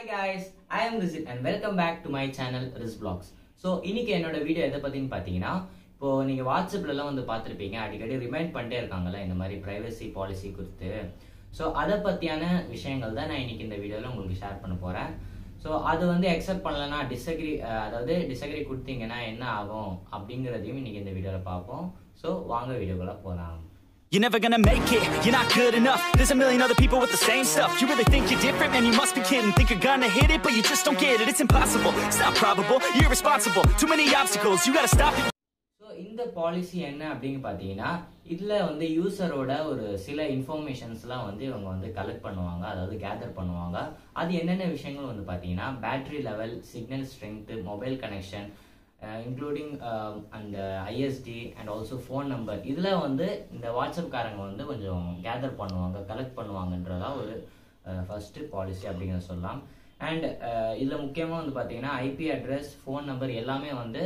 Hi guys I am Rishit and welcome back to my channel Ris Blogs so இன்னைக்கு என்னோட video எதை பற்றின்னு பார்த்தீங்கன்னா இப்போ நீங்கள் வாட்ஸ்அப்லலாம் வந்து பார்த்துருப்பீங்க அடிக்கடி ரிமைண்ட் பண்ணிட்டே இருக்காங்கல்ல இந்த மாதிரி ப்ரைவசி பாலிசி குறித்து ஸோ அதை பற்றியான விஷயங்கள் தான் நான் இன்னைக்கு இந்த வீடியோவில் உங்களுக்கு ஷேர் பண்ண போகிறேன் ஸோ அது வந்து அக்செப்ட் பண்ணலன்னா டிஸ்அக்ரி அதாவது டிஸ்அக்ரி கொடுத்தீங்கன்னா என்ன ஆகும் அப்படிங்கிறதையும் இன்னைக்கு இந்த வீடியோவில் பார்ப்போம் ஸோ வாங்க வீடியோக்குள்ளே போகலாம் You're never gonna make it, you're not good enough There's a million other people with the same stuff You really think you're different? Man, you must be kidding Think you're gonna hit it, but you just don't get it It's impossible, it's not probable, you're irresponsible Too many obstacles, you gotta stop it so இந்த policy என்ன அப்படின்னு பார்த்தீங்கன்னா இதில் வந்து யூசரோட ஒரு சில இன்ஃபர்மேஷன்ஸ்லாம் வந்து இவங்க வந்து கலெக்ட் பண்ணுவாங்க அதாவது கேதர் பண்ணுவாங்க அது என்னென்ன விஷயங்கள் வந்து பார்த்தீங்கன்னா battery level signal strength mobile connection including அந்த IST and also phone number இதில் வந்து இந்த வாட்ஸ்அப் காரங்க வந்து கொஞ்சம் கேதர் பண்ணுவாங்க கலெக்ட் பண்ணுவாங்கன்றதா ஒரு ஃபர்ஸ்ட்டு பாலிசி அப்படிங்கிறத சொல்லலாம் அண்ட் இதில் முக்கியமாக வந்து பார்த்தீங்கன்னா ஐபி அட்ரஸ் ஃபோன் நம்பர் எல்லாமே வந்து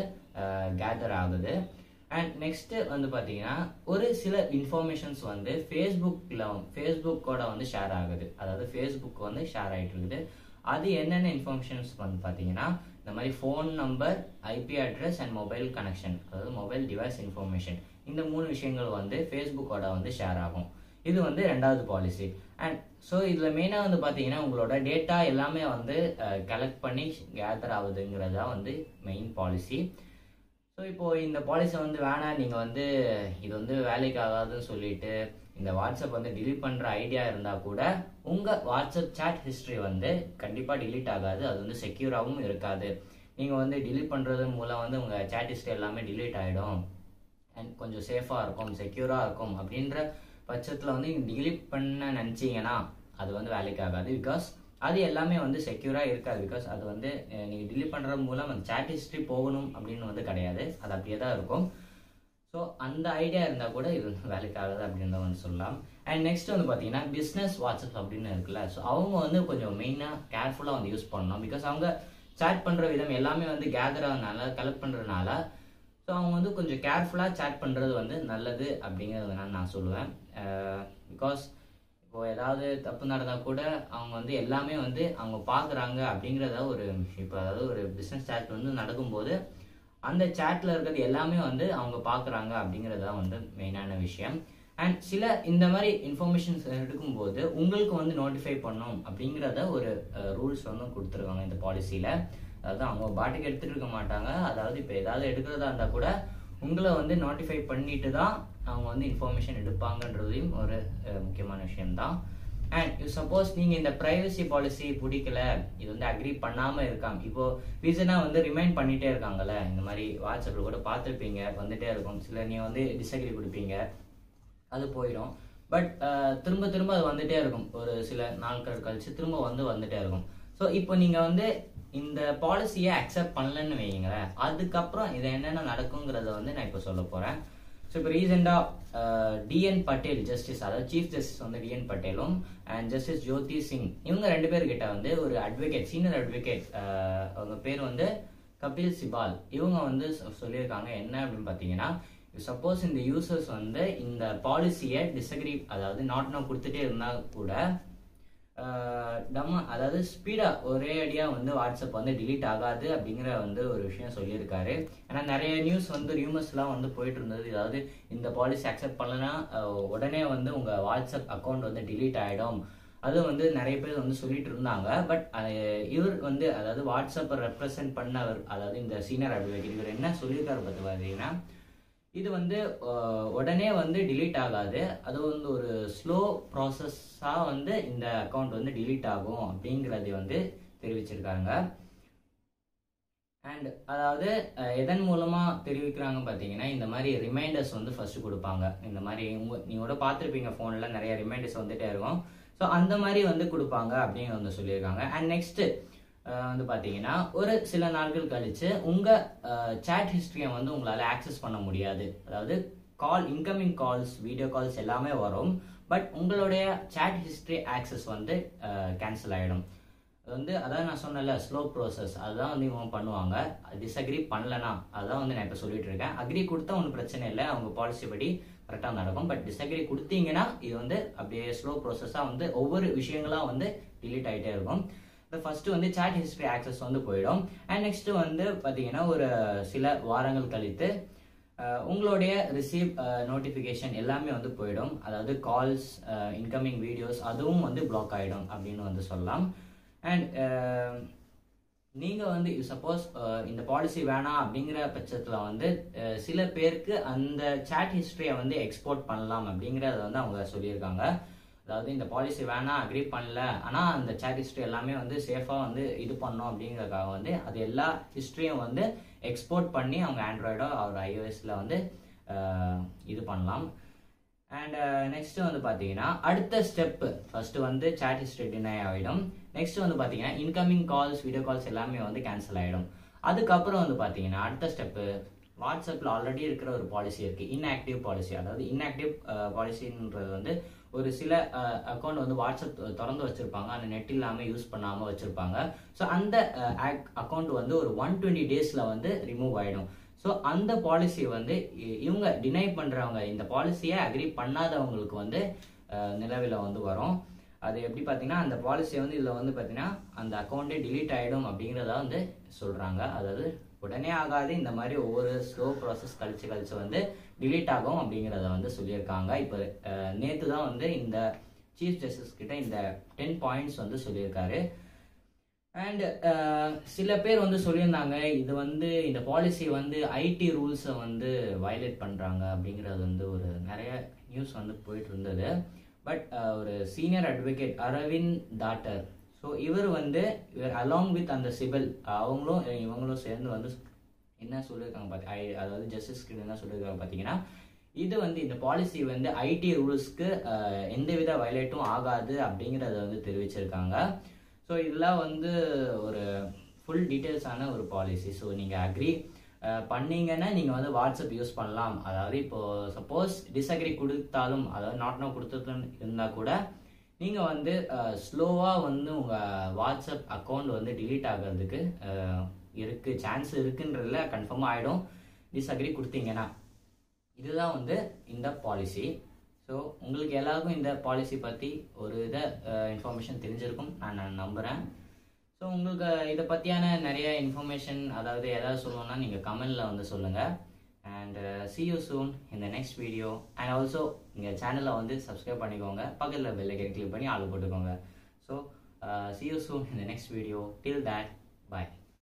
கேதர் ஆகுது அண்ட் நெக்ஸ்ட்டு வந்து பார்த்தீங்கன்னா ஒரு சில இன்ஃபர்மேஷன்ஸ் வந்து ஃபேஸ்புக்கில் ஃபேஸ்புக்கோட வந்து ஷேர் ஆகுது அதாவது ஃபேஸ்புக் வந்து ஷேர் ஆகிட்டு இருக்குது அது என்னென்ன இன்ஃபர்மேஷன்ஸ் வந்து பார்த்தீங்கன்னா இந்த மாதிரி phone number IP address and mobile connection அதாவது மொபைல் டிவைஸ் இன்ஃபர்மேஷன் இந்த மூணு விஷயங்கள் வந்து ஃபேஸ்புக்கோட வந்து ஷேர் ஆகும் இது வந்து ரெண்டாவது பாலிசி அண்ட் ஸோ இதில் மெயினாக வந்து பார்த்தீங்கன்னா உங்களோட டேட்டா எல்லாமே வந்து கலெக்ட் பண்ணி கேதர் ஆகுதுங்கிறதா வந்து மெயின் பாலிசி ஸோ இப்போ இந்த பாலிசி வந்து வேணாம் நீங்கள் வந்து இது வந்து வேலைக்கு ஆகாதுன்னு சொல்லிட்டு இந்த வாட்ஸ்அப் வந்து டிலீட் பண்ணுற ஐடியா இருந்தால் கூட உங்கள் வாட்ஸ்அப் சேட் ஹிஸ்ட்ரி வந்து கண்டிப்பாக டிலீட் ஆகாது அது வந்து செக்யூராகவும் இருக்காது நீங்கள் வந்து டிலீட் பண்ணுறது மூலம் வந்து உங்கள் சேட் ஹிஸ்ட்ரி எல்லாமே டிலீட் ஆகிடும் அண்ட் கொஞ்சம் சேஃபாக இருக்கும் செக்யூராக இருக்கும் அப்படின்ற பட்சத்தில் வந்து நீங்கள் டிலீட் பண்ண நினச்சிங்கன்னா அது வந்து வேலைக்கு ஆகாது பிகாஸ் அது எல்லாமே வந்து செக்யூராக இருக்காது பிகாஸ் அது வந்து நீங்கள் டிலீட் பண்ணுறது மூலம் அந்த சேட் ஹிஸ்ட்ரி போகணும் அப்படின்னு வந்து கிடையாது அது அப்படியே தான் இருக்கும் ஸோ அந்த ஐடியா இருந்தால் கூட இது வந்து வேலைக்கு ஆகாது அப்படின்னு வந்து சொல்லலாம் அண்ட் நெக்ஸ்ட் வந்து பார்த்தீங்கன்னா பிஸ்னஸ் வாட்ஸ்அப் அப்படின்னு இருக்குல்ல ஸோ அவங்க வந்து கொஞ்சம் மெயினாக கேர்ஃபுல்லாக வந்து யூஸ் பண்ணணும் பிகாஸ் அவங்க சேட் பண்ணுற விதம் எல்லாமே வந்து கேதர் ஆகிறதுனால கலெக்ட் பண்ணுறதுனால ஸோ அவங்க வந்து கொஞ்சம் கேர்ஃபுல்லாக சேட் பண்ணுறது வந்து நல்லது அப்படிங்கிறது நான் நான் சொல்லுவேன் பிகாஸ் இப்போ ஏதாவது தப்பு நடந்தால் கூட அவங்க வந்து எல்லாமே வந்து அவங்க பார்க்குறாங்க அப்படிங்கிறத ஒரு இப்போ அதாவது ஒரு பிஸ்னஸ் சேட் வந்து நடக்கும்போது அந்த சேட்டில் இருக்கிறது எல்லாமே வந்து அவங்க பார்க்குறாங்க அப்படிங்கிறது தான் வந்து மெயினான விஷயம் அண்ட் சில இந்த மாதிரி இன்ஃபர்மேஷன்ஸ் எடுக்கும்போது உங்களுக்கு வந்து நோட்டிஃபை பண்ணும் அப்படிங்கிறத ஒரு ரூல்ஸ் வந்து கொடுத்துருக்காங்க இந்த பாலிசியில் அதாவது அவங்க பாட்டுக்கு எடுத்துகிட்டு இருக்க மாட்டாங்க அதாவது இப்போ ஏதாவது எடுக்கிறதா இருந்தால் கூட உங்களை வந்து நோட்டிஃபை பண்ணிட்டு தான் அவங்க வந்து இன்ஃபர்மேஷன் எடுப்பாங்கன்றதையும் ஒரு முக்கியமான விஷயம்தான் அண்ட் யூ சப்போஸ் நீங்கள் இந்த ப்ரைவசி பாலிசி பிடிக்கல இது வந்து அக்ரி பண்ணாமல் இருக்காங்க இப்போ ரீசனாக வந்து ரிமைண்ட் பண்ணிகிட்டே இருக்காங்கல்ல இந்த மாதிரி வாட்ஸ்அப்பில் கூட பார்த்துருப்பீங்க வந்துட்டே இருக்கும் சில நீங்கள் வந்து டிஸ்அக்ரி கொடுப்பீங்க அது போயிடும் பட் திரும்ப திரும்ப அது வந்துட்டே இருக்கும் ஒரு சில நாட்கள் கழிச்சு திரும்ப வந்து வந்துட்டே இருக்கும் ஸோ இப்போ நீங்கள் வந்து இந்த பாலிசியை அக்செப்ட் பண்ணலன்னு வைங்களேன் அதுக்கப்புறம் இது என்னென்ன நடக்குங்கிறத வந்து நான் இப்போ சொல்ல போகிறேன் ஸோ இப்போ ரீசெண்டாக டிஎன் பட்டேல் ஜஸ்டிஸ் அதாவது சீஃப் ஜஸ்டிஸ் வந்து டிஎன் பட்டேலும் அண்ட் ஜஸ்டிஸ் ஜோதி சிங் இவங்க ரெண்டு பேர்கிட்ட வந்து ஒரு அட்வொகேட் சீனியர் அட்வொகேட் அவங்க பேர் வந்து கபில் சிபால் இவங்க வந்து சொல்லியிருக்காங்க என்ன அப்படின்னு பார்த்தீங்கன்னா சப்போஸ் இந்த யூசர்ஸ் வந்து இந்த பாலிசியை டிஸ்அக்ரி அதாவது நாட் நோ கொடுத்துட்டே இருந்தால் கூட டம்ம அதாவது ஸ்பீடாக ஒரே அடியாக வந்து வாட்ஸ்அப் வந்து டிலீட் ஆகாது அப்படிங்கிற வந்து ஒரு விஷயம் சொல்லியிருக்காரு ஏன்னா நிறைய நியூஸ் வந்து ரியூமர்ஸ்லாம் வந்து போயிட்டு இருந்தது அதாவது இந்த பாலிசி அக்செப்ட் பண்ணலன்னா உடனே வந்து உங்கள் வாட்ஸ்அப் அக்கௌண்ட் வந்து டிலீட் ஆகிடும் அது வந்து நிறைய பேர் வந்து சொல்லிட்டு இருந்தாங்க பட் இவர் வந்து அதாவது வாட்ஸ்அப்பை ரெப்ரசன்ட் பண்ணவர் அதாவது இந்த சீனியர் அட்வொகேட் இவர் என்ன சொல்லியிருக்காரு பார்த்து பார்த்தீங்கன்னா இது வந்து உடனே வந்து டிலீட் ஆகாது அது வந்து ஒரு ஸ்லோ ப்ராசஸ்ஸாக வந்து இந்த அக்கௌண்ட் வந்து டிலீட் ஆகும் அப்படிங்கிறத வந்து தெரிவிச்சிருக்காங்க அண்ட் அதாவது எதன் மூலமாக தெரிவிக்கிறாங்க பார்த்தீங்கன்னா இந்த மாதிரி ரிமைண்டர்ஸ் வந்து ஃபர்ஸ்ட் கொடுப்பாங்க இந்த மாதிரி உங்க நீங்களோட பார்த்துருப்பீங்க ஃபோனில் நிறைய ரிமைண்டர்ஸ் வந்துட்டே இருக்கும் ஸோ அந்த மாதிரி வந்து கொடுப்பாங்க அப்படின்னு வந்து சொல்லியிருக்காங்க அண்ட் நெக்ஸ்ட்டு வந்து பார்த்தீங்கன்னா ஒரு சில நாட்கள் கழிச்சு உங்கள் சேட் ஹிஸ்ட்ரியை வந்து உங்களால் ஆக்சஸ் பண்ண முடியாது அதாவது call incoming calls video calls எல்லாமே வரும் பட் உங்களுடைய சேட் ஹிஸ்ட்ரி ஆக்சஸ் வந்து கேன்சல் ஆகிடும் அது வந்து அதான் நான் சொன்னல ஸ்லோ ப்ரோசஸ் அதுதான் வந்து இவங்க பண்ணுவாங்க டிஸ்அக்ரி பண்ணலனா அதுதான் வந்து நான் இப்போ சொல்லிட்டு இருக்கேன் அக்ரி கொடுத்தா ஒன்றும் பிரச்சனை இல்லை அவங்க பாலிசி படி கரெக்டாக நடக்கும் பட் டிஸ்அக்ரி கொடுத்தீங்கன்னா இது வந்து அப்படியே ஸ்லோ ப்ரோசஸாக வந்து ஒவ்வொரு விஷயங்களாக வந்து டிலீட் ஆகிட்டே இருக்கும் ஸோ ஃபர்ஸ்ட் வந்து சாட் ஹிஸ்ட்ரி ஆக்சஸ் வந்து போயிடும் அண்ட் நெக்ஸ்ட் வந்து பார்த்தீங்கன்னா ஒரு சில வாரங்கள் கழித்து அஹ், உங்களுடைய ரிசீவ் நோட்டிஃபிகேஷன் எல்லாமே வந்து போயிடும் அதாவது கால்ஸ் இன்கமிங் வீடியோஸ் அதுவும் வந்து பிளாக் ஆகிடும் அப்படின்னு வந்து சொல்லலாம் அண்ட் நீங்கள் வந்து சப்போஸ் இந்த பாலிசி வேணாம் அப்படிங்கிற பட்சத்தில் வந்து அஹ், சில பேருக்கு அந்த சாட் ஹிஸ்ட்ரியை வந்து எக்ஸ்போர்ட் பண்ணலாம் அப்படிங்கிறத வந்து அவங்க சொல்லியிருக்காங்க அதாவது இந்த பாலிசி வேணாம் அக்ரி பண்ணல ஆனால் அந்த சாட் ஹிஸ்ட்ரி எல்லாமே வந்து சேஃபாக வந்து இது பண்ணோம் அப்படிங்கிறதுக்காக வந்து அது எல்லா ஹிஸ்ட்ரியும் வந்து எக்ஸ்போர்ட் பண்ணி அவங்க ஆண்ட்ராய்டோ அவர் ஐஓஎஸில் வந்து அஹ், இது பண்ணலாம் அண்ட் நெக்ஸ்ட் வந்து பார்த்தீங்கன்னா அடுத்த ஸ்டெப்பு ஃபர்ஸ்ட் வந்து சாட் ஹிஸ்ட்ரி டினை ஆகிடும் நெக்ஸ்ட் வந்து பார்த்தீங்கன்னா இன்கமிங் கால்ஸ் வீடியோ கால்ஸ் எல்லாமே வந்து கேன்சல் ஆகிடும் அதுக்கப்புறம் வந்து பார்த்தீங்கன்னா அடுத்த ஸ்டெப்பு வாட்ஸ்அப்பில் ஆல்ரெடி இருக்கிற ஒரு பாலிசி இருக்குது inactive பாலிசி அதாவது inactive பாலிசின்றது வந்து ஒரு சில அக்கௌண்ட் வந்து வாட்ஸ்அப் திறந்து வச்சிருப்பாங்க அந்த நெட் இல்லாமல் யூஸ் பண்ணாமல் வச்சிருப்பாங்க ஸோ அந்த அக்கௌண்ட் வந்து ஒரு ஒன் டுவெண்ட்டி டேஸில் வந்து ரிமூவ் ஆகிடும் ஸோ அந்த பாலிசி வந்து இ- இவங்க டினை பண்ணுறவங்க இந்த பாலிசியை அக்ரி பண்ணாதவங்களுக்கு வந்து நிலவில் வந்து வரும் அது எப்படி பார்த்தீங்கன்னா அந்த பாலிசி வந்து இதில் வந்து பார்த்தீங்கன்னா அந்த அக்கௌண்ட்டே delete ஆகிடும் அப்படிங்கிறத வந்து சொல்கிறாங்க அதாவது உடனே ஆகாது இந்த மாதிரி ஒவ்வொரு ஸ்லோ ப்ராசஸ் கழிச்சு கழிச்சு வந்து delete ஆகும் அப்படிங்கிறத வந்து சொல்லியிருக்காங்க இப்போ நேற்று தான் வந்து இந்த சீஃப் ஜஸ்டிஸ் கிட்ட இந்த டென் பாயிண்ட்ஸ் வந்து சொல்லியிருக்காரு அண்ட் சில பேர் வந்து சொல்லியிருந்தாங்க இது வந்து இந்த பாலிசி வந்து ஐடி ரூல்ஸை வந்து வயலேட் பண்ணுறாங்க அப்படிங்கிறது வந்து ஒரு நிறைய நியூஸ் வந்து போயிட்டு இருந்தது பட் ஒரு senior advocate Aravind Datar so இவர் வந்து இவர் அலாங் வித் அந்த சிவில் அவங்களும் இவங்களும் சேர்ந்து வந்து என்ன சொல்லியிருக்காங்க பார்த்தி ஐ- அதாவது ஜஸ்டிஸ் கிட்ட என்ன சொல்லியிருக்காங்க பார்த்தீங்கன்னா இது வந்து இந்த பாலிசி வந்து ஐடி ரூல்ஸ்க்கு எந்தவித வயலேட்டும் ஆகாது அப்படிங்கிறத வந்து தெரிவிச்சிருக்காங்க ஸோ இதெல்லாம் வந்து ஒரு ஃபுல் டீட்டெயில்ஸான ஒரு பாலிசி ஸோ நீங்கள் அக்ரி பண்ணீங்கன்னா நீங்கள் வந்து வாட்ஸ்அப் யூஸ் பண்ணலாம் அதாவது இப்போ சப்போஸ் டிஸ்அக்ரி கொடுத்தாலும் அதாவது நாட் நோ கொடுத்ததுன்னு இருந்தால் கூட நீங்கள் வந்து ஸ்லோவாக வந்து உங்கள் வாட்ஸ்அப் அக்கௌண்ட் வந்து delete ஆகிறதுக்கு அஹ், இருக்கு சான்ஸ் இருக்குன்றதுல கன்ஃபார்மாக ஆகிடும் டிஸ்அக்ரி கொடுத்தீங்கன்னா இதுதான் வந்து இந்த பாலிசி ஸோ உங்களுக்கு எல்லாருக்கும் இந்த பாலிசி பற்றி ஒரு இதை இன்ஃபர்மேஷன் தெரிஞ்சிருக்கும் நான் நான் நம்புகிறேன் ஸோ உங்களுக்கு இதை பற்றியான நிறைய இன்ஃபர்மேஷன் அதாவது ஏதாவது சொல்லணும்னா நீங்கள் கமெண்டில் வந்து சொல்லுங்கள் and see you soon in the next video and also எங்கள் சேனலை வந்து சப்ஸ்கிரைப் பண்ணிக்கோங்க பக்கத்தில் பெல் ஐக்கன் கிளிக் பண்ணி ஆள் போட்டுக்கோங்க so see you soon in the next video till that bye